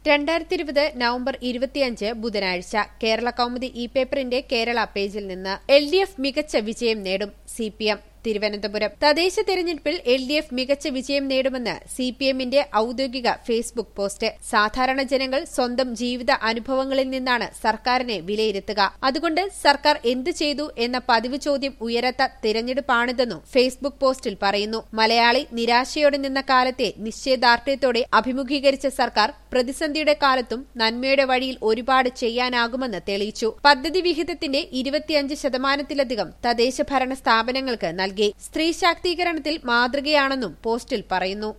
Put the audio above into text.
രണ്ടായിരത്തി ഇരുപത് നവംബർ ഇരുപത്തിയഞ്ച് ബുധനാഴ്ച കേരള കൗമുദി ഇ പേപ്പറിന്റെ കേരള പേജിൽ നിന്ന് എൽ ഡി എഫ് മികച്ച വിജയം നേടും സി പി എം തിരുവനന്തപുരം തദ്ദേശ തെരഞ്ഞെടുപ്പിൽ എൽ ഡി എഫ് മികച്ച വിജയം നേടുമെന്ന് സി പി എമ്മിന്റെ ഔദ്യോഗിക ഫേസ്ബുക്ക് പോസ്റ്റ് സാധാരണ ജനങ്ങൾ സ്വന്തം ജീവിത അനുഭവങ്ങളിൽ നിന്നാണ് സർക്കാരിനെ വിലയിരുത്തുക അതുകൊണ്ട് സർക്കാർ എന്ത് ചെയ്തു എന്ന പതിവ് ചോദ്യം ഉയരാത്ത തിരഞ്ഞെടുപ്പാണിതെന്നും ഫേസ്ബുക്ക് പോസ്റ്റിൽ പറയുന്നു മലയാളി നിരാശയോടെ നിന്ന കാലത്തെ നിശ്ചയദാർഢ്യത്തോടെ അഭിമുഖീകരിച്ച സർക്കാർ പ്രതിസന്ധിയുടെ കാലത്തും നന്മയുടെ വഴിയിൽ ഒരുപാട് ചെയ്യാനാകുമെന്ന് തെളിയിച്ചു പദ്ധതി വിഹിതത്തിന്റെ ഇരുപത്തിയഞ്ച് ശതമാനത്തിലധികം തദ്ദേശ ഭരണ സ്ഥാപനങ്ങൾക്ക് നൽകി സ്ത്രീ ശാക്തീകരണത്തിൽ മാതൃകയാണെന്നും പോസ്റ്റിൽ പറയുന്നു